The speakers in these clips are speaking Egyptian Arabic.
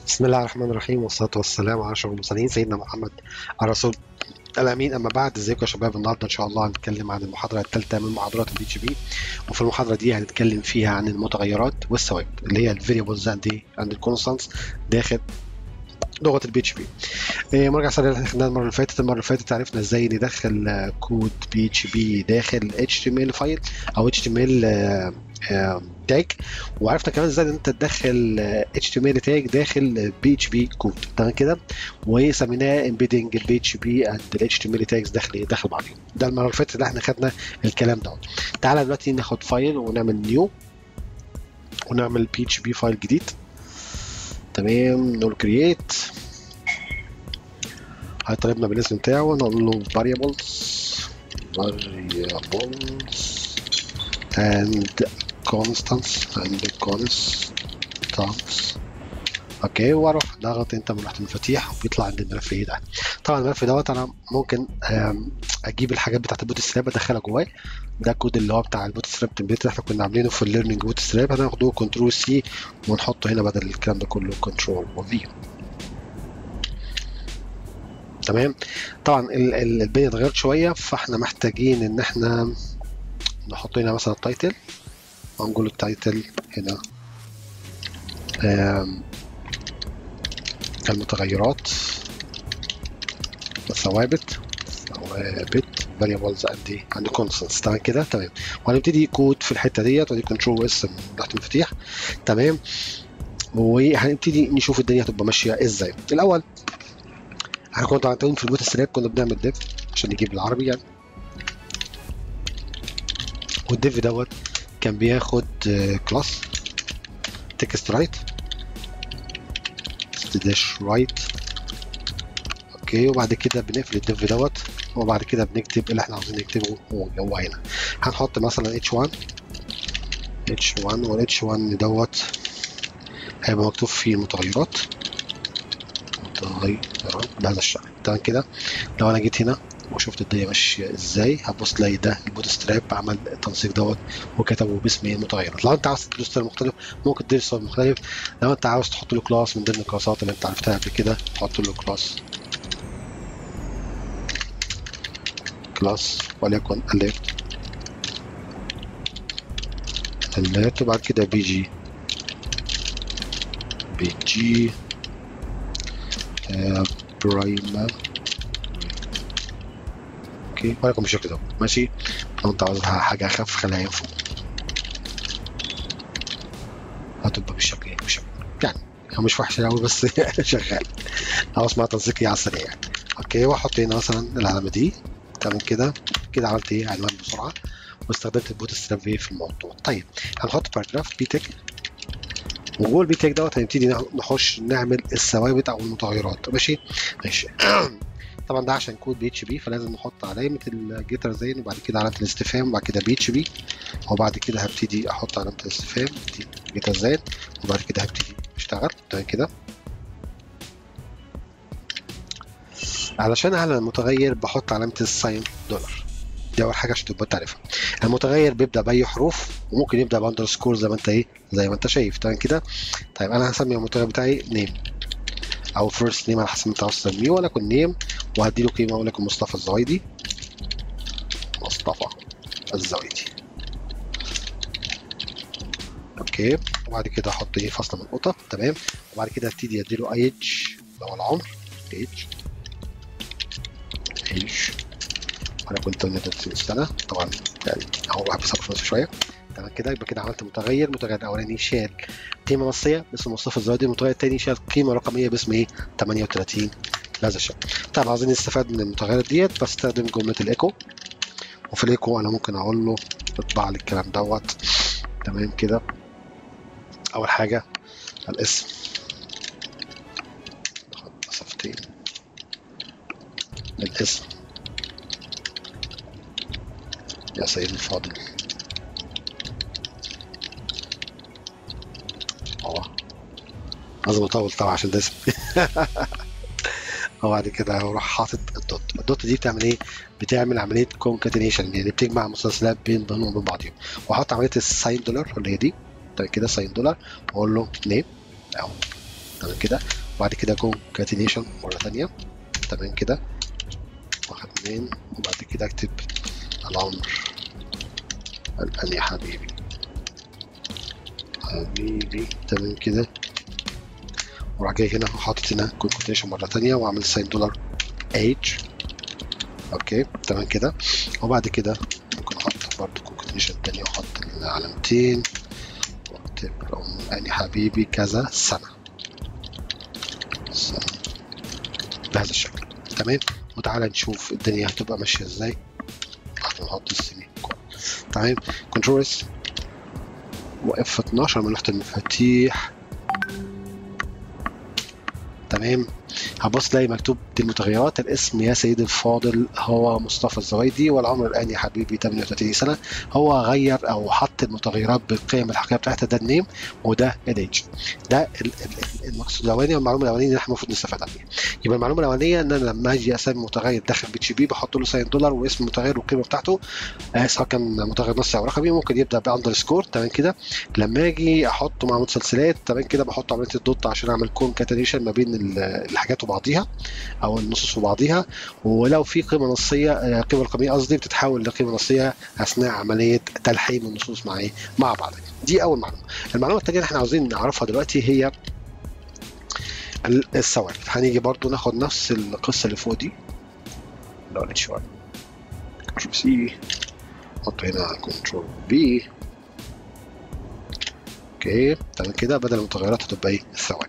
بسم الله الرحمن الرحيم والصلاة والسلام على أشرف المرسلين سيدنا محمد الرسول الأمين أما بعد ازيكم يا شباب النهارده إن شاء الله هنتكلم عن المحاضرة الثالثة من محاضرات البي اتش بي وفي المحاضرة دي هنتكلم فيها عن المتغيرات والثوابت اللي هي الفاريبلز اند اند الكونستانتس داخل لغه البي اتش بي مرجع سريع اللي خدناها المره اللي فاتت المره اللي فاتت عرفنا ازاي ندخل آه، كود بي اتش بي داخل اتش تي ام ال فايل او اتش تي ام ال تاج وعرفنا كمان ازاي ان انت تدخل اتش تي ام ال تاج داخل بي اتش بي كود تمام كده وسميناه امبيدنج البي اتش بي اند الاتش تي ام ال تاجز داخل ايه داخل بعضهم ده المره اللي فاتت اللي احنا خدنا الكلام ده تعالى دلوقتي ناخد فايل ونعمل نيو ونعمل بي اتش بي فايل جديد تمام نقول كرييت هيطلبنا بالاسم بتاعه نقول له variables variables and constants and constants اوكي واروح ضغط انت من تحت المفاتيح وبيطلع عند الملف ايه ده طبعا الملف دوت انا ممكن آم، اجيب الحاجات بتاعت البوت ستراب ادخلها جواه ده الكود اللي هو بتاع البوت ستراب تمبليت اللي احنا كنا عاملينه في الليرنينج بوت ستراب هناخده كنترول سي ونحطه هنا بدل الكلام ده كله كنترول وفي تمام طبعا ال- ال- الدنيا اتغيرت شويه فاحنا محتاجين ان احنا نحط هنا مثلا التايتل ونقول التايتل هنا آم، المتغيرات الثوابت ثوابت variables and ايه and constants تمام كده تمام وهنبتدي كود في الحته ديت ودي كنترول اس من تحت المفاتيح تمام وهنبتدي نشوف الدنيا هتبقى ماشيه ازاي الاول احنا كنا عارفين في البوت ستراب كنا بنعمل ديف عشان نجيب العربي يعني والديف دوت كان بياخد كلاس تكست رايت داش رايت اوكي وبعد كده بنقفل الديف دوت وبعد كده بنكتب اللي احنا عاوزين نكتبه هو هو هنا هنحط مثلا h1 h1 وال h1 دوت هيبقى مكتوب فيه المتغيرات متغيرات بهذا الشكل تمام كده لو انا جيت هنا وشفت الدنيا ماشيه ازاي هتبص تلاقي ده البوت ستراب عمل التنسيق دوت وكتبه باسم ايه المتغيرات لو انت عاوز تدوس ستايل مختلف ممكن تدوس ستايل مختلف لو انت عاوز تحط له كلاس من ضمن الكلاسات اللي انت عرفتها قبل كده تحط له كلاس كلاس وليكن alert alert وبعد كده بي جي بي جي برايمر اوكي ولكن بالشكل ده ماشي لو انت عاوز حاجه اخف خليها ينفع هتبقى بالشكل ايه بالشكل يعني هو مش وحش قوي بس شغال هو اسمها تنسيقي على السريع يعني اوكي واحط هنا مثلا العلامه دي تمام كده كده عملت ايه عنوان بسرعه واستخدمت البوت ستراب في الموضوع طيب هنحط باراجراف بي تك وجوه البي تك دوت هنبتدي نخش نعمل الثوابت او المتغيرات ماشي ماشي طبعا ده عشان كود بي اتش بي فلازم نحط علامه الجيتر زين وبعد كده علامه الاستفهام وبعد كده بي اتش بي وبعد كده هبتدي احط علامه الاستفهام دي جيتر زين وبعد كده هبتدي اشتغل تمام كده علشان اعلن المتغير بحط علامه الساين دولار دي اول حاجه عشان تبقى تعرفها المتغير بيبدا باي حروف وممكن يبدا باندرسكور زي ما انت ايه زي ما انت شايف تمام كده طيب انا هسمي المتغير بتاعي نيم او فيرست نيم على حسب انت عاوز تسميه ولكن نيم وهدي له قيمه ولكن مصطفى الزوايدي مصطفى الزوايدي اوكي وبعد كده احط ايه فاصله من قطه تمام وبعد كده ابتدي ادي له ايج اللي هو العمر ايج ايج وانا كنت 38 سنه طبعا يعني هو واحد بيصرف نفسه شويه تمام كده يبقى كده عملت متغير المتغير الاولاني شال قيمه نصيه باسم مصطفى الزوايدي المتغير الثاني شال قيمه رقميه باسم ايه 38 بهذا الشكل طبعا عاوزين نستفاد من المتغيرات ديت بستخدم جمله الايكو وفي الايكو انا ممكن اقول له اطبع لي الكلام دوت تمام كده اول حاجه الاسم ناخد مسافتين الاسم يا سيدي الفاضل اه لازم اطول طبعا عشان ده اسم وبعد كده اروح حاطط الدوت الدوت دي بتعمل ايه بتعمل عمليه كونكاتينيشن يعني بتجمع مسلسلات بين بينهم وبين بعضهم واحط عمليه الساين دولار اللي هي دي طيب كده ساين دولار واقول له نيم اهو تمام كده وبعد كده كونكاتينيشن مره ثانيه تمام كده واحد اتنين وبعد كده اكتب الامر الان يا حبيبي حبيبي تمام كده وراح جاي هنا وحاطط هنا كونكاتينيشن مره ثانيه واعمل ساين دولار اتش اوكي تمام كده وبعد كده ممكن احط برضه كونكاتينيشن تانية واحط العلامتين واكتب لهم يعني حبيبي كذا سنة سنة بهذا الشكل تمام وتعالى نشوف الدنيا هتبقى ماشية ازاي نحط السيمي تمام كنترول اس واف 12 من لوحة المفاتيح تمام هبص تلاقي مكتوب دي المتغيرات الاسم يا سيدي الفاضل هو مصطفى الزويدي والعمر الان يا حبيبي 38 سنه هو غير او حط المتغيرات بالقيم الحقيقيه بتاعتها ده النيم وده الايدج ده المقصود الاولاني والمعلومه الاولانيه اللي احنا المفروض نستفاد عليها يبقى المعلومه الاولانيه ان انا لما اجي اسمي متغير داخل بي اتش بي بحط له ساين دولار واسم المتغير والقيمه بتاعته آه سواء كان متغير نصي او رقمي ممكن يبدا باندرسكور تمام كده لما اجي احطه مع متسلسلات تمام كده بحط عمليه الدوت عشان اعمل كونكاتينيشن ما بين الحاجات وبعضيها او النصوص وبعضيها ولو في قيمه نصيه قيمه رقميه قصدي بتتحول لقيمه نصيه اثناء عمليه تلحيم النصوص مع ايه مع بعض دي اول معلومه المعلومه الثانيه اللي احنا عاوزين نعرفها دلوقتي هي الثوابت هنيجي برضو ناخد نفس القصه اللي فوق دي لو شويه كنترول سي نحط هنا كنترول بي اوكي تمام كده بدل المتغيرات هتبقى ايه الثوابت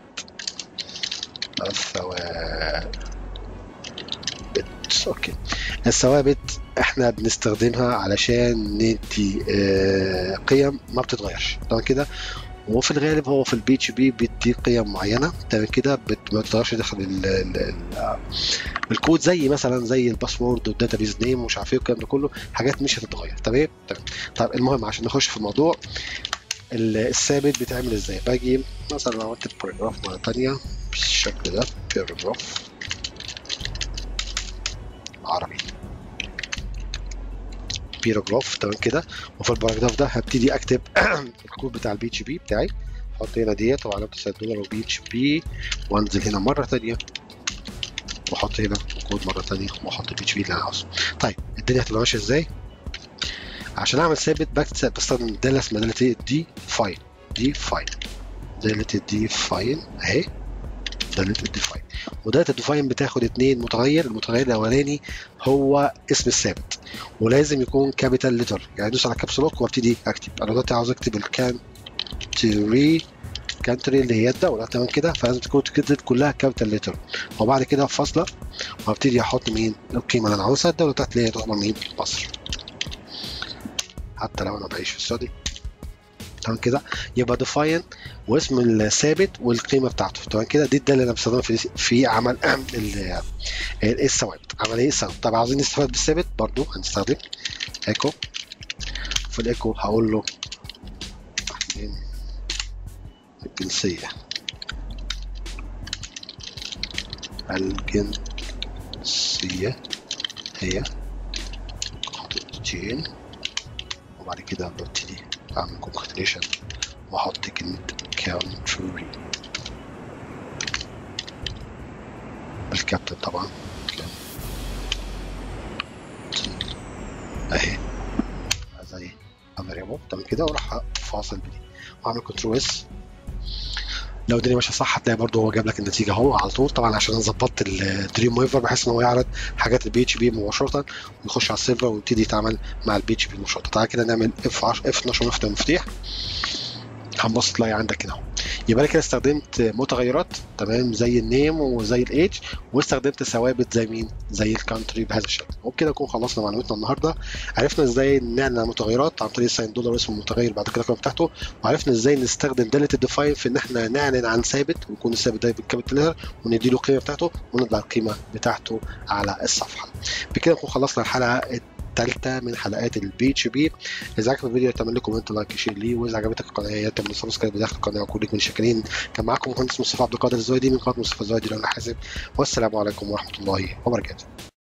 الثوابت اوكي الثوابت احنا بنستخدمها علشان ندي اه قيم ما بتتغيرش تمام كده وفي الغالب هو في البي اتش بي بيدي قيم معينه تمام كده ما بتقدرش داخل ال ال ال الكود زي مثلا زي الباسورد والداتابيز نيم ومش عارف ايه والكلام ده كله حاجات مش هتتغير تمام تمام طيب المهم عشان نخش في الموضوع الثابت بيتعمل ازاي باجي مثلا لو اكتب باراجراف مره ثانيه بالشكل ده باراجراف عربي باراجراف تمام كده وفي الباراجراف ده هبتدي اكتب الكود بتاع البي اتش بي بتاعي احط هنا ديت وعلامه السايد دولار وبي اتش بي وانزل هنا مره ثانيه واحط هنا كود مره ثانيه واحط البي اتش بي اللي انا عاوزه طيب الدنيا هتبقى ماشيه ازاي عشان اعمل ثابت بستخدم داله اسمها داله دي فايل دي فايل داله دي فايل اهي داله الديفاين وداله الديفاين بتاخد اتنين متغير المتغير الاولاني هو اسم الثابت ولازم يكون كابيتال لتر يعني ادوس على كابس لوك وابتدي اكتب انا دلوقتي عاوز اكتب الكانتري كانتري اللي هي الدوله تمام كده فلازم تكون تكتب كلها كابيتال لتر وبعد كده فاصله وابتدي احط مين القيمه اللي انا عاوزها الدوله بتاعتي اللي هي تعتبر مين مصر حتى لو انا بعيش في السعوديه تمام كده يبقى ديفاين واسم الثابت والقيمه بتاعته تمام كده دي الداله اللي انا بستخدمها في في عمل الثوابت عمليه الثوابت طب عاوزين نستفاد بالثابت برضو هنستخدم ايكو في الايكو هقول له الجنسيه الجنسيه هي خطوتين وبعد كده ببتدي اعمل كونكاتينيشن واحط كلمة country الكابتن طبعا اهي زي امريبو تمام كده واروح فاصل بدي واعمل كنترول اس لو الدنيا ماشيه صح هتلاقي برضه هو جاب لك النتيجه اهو على طول طبعا عشان انا ظبطت الدريم ويفر بحيث ان هو يعرض حاجات البي اتش بي مباشره ويخش على السيرفر ويبتدي يتعامل مع البي اتش بي مباشره تعالى كده نعمل اف 10 اف 12 ونفتح المفتاح هنبص تلاقي عندك هنا اهو يبقى انا كده استخدمت متغيرات تمام زي النيم وزي الايدج واستخدمت ثوابت زي مين زي الكانتري بهذا الشكل وبكده نكون خلصنا معلوماتنا النهارده عرفنا ازاي نعمل متغيرات عن طريق الساين دولار اسم المتغير بعد كده القيمه بتاعته وعرفنا ازاي نستخدم داله الديفاين في ان احنا نعلن عن ثابت ويكون الثابت ده بالكابيتال وندي له القيمه بتاعته ونطلع القيمه بتاعته على الصفحه بكده نكون خلصنا الحلقه الثالثه من حلقات البي اتش بي اذا عجبك الفيديو اتمنى لكم انت لايك شير ليه واذا عجبتك القناه تعمل سبسكرايب داخل القناه وكلكم شاكرين كان معاكم مهندس مصطفى عبد القادر الزويدي من قناه مصطفى الزويدي لو حاسب والسلام عليكم ورحمه الله وبركاته